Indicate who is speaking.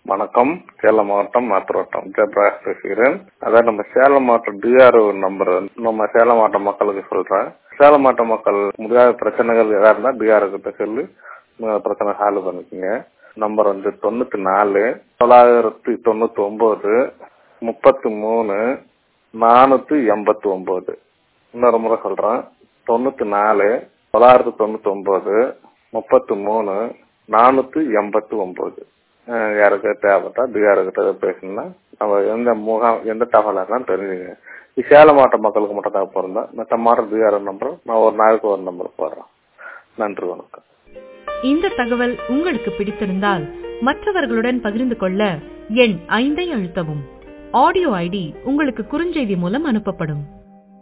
Speaker 1: வணக்கம் சேலம் மாவட்டம் மாத்திரோட்டம் ஜெயபிரகாஷ் பேசுகிறேன் அதான் நம்ம சேலம் மாவட்டம் டிஆர்ஓ நம்பர் நம்ம சேலம் மாவட்ட மக்களுக்கு சொல்றேன் சேலம் மாவட்ட மக்கள் முடியாத பிரச்சனைகள் எதா இருந்தா டிஆர்ஓ கிட்ட சொல்லி உங்க பிரச்சனை சால்வ் பண்ணிக்கோங்க நம்பர் வந்து தொண்ணூத்தி நாலு தொள்ளாயிரத்தி தொண்ணூத்தி ஒன்பது முப்பத்தி மூணு நானூத்தி எண்பத்தி ஒன்பது இன்னொரு முறை சொல்றேன் தொண்ணூத்தி நாலு தொள்ளாயிரத்தி தொண்ணூத்தி ஒன்பது முப்பத்தி மூணு நானூத்தி எண்பத்தி ஒன்பது யாருக்கு தேவைப்பட்டா டிஆர் கிட்ட பேசணும்னா நம்ம எந்த முகாம் எந்த தகவலாக இருந்தாலும் தெரிஞ்சுங்க சேலம் மாவட்ட மக்களுக்கு மட்டும் தேவை போறதா மற்ற மாவட்ட டிஆர் நம்பர் நான் ஒரு நாளைக்கு ஒரு நம்பர் போடுறேன் நன்றி வணக்கம்
Speaker 2: இந்த தகவல் உங்களுக்கு பிடித்திருந்தால் மற்றவர்களுடன் பகிர்ந்து கொள்ள எண் ஐந்தை அழுத்தவும் ஆடியோ ஐடி உங்களுக்கு குறுஞ்செய்தி மூலம் அனுப்பப்படும்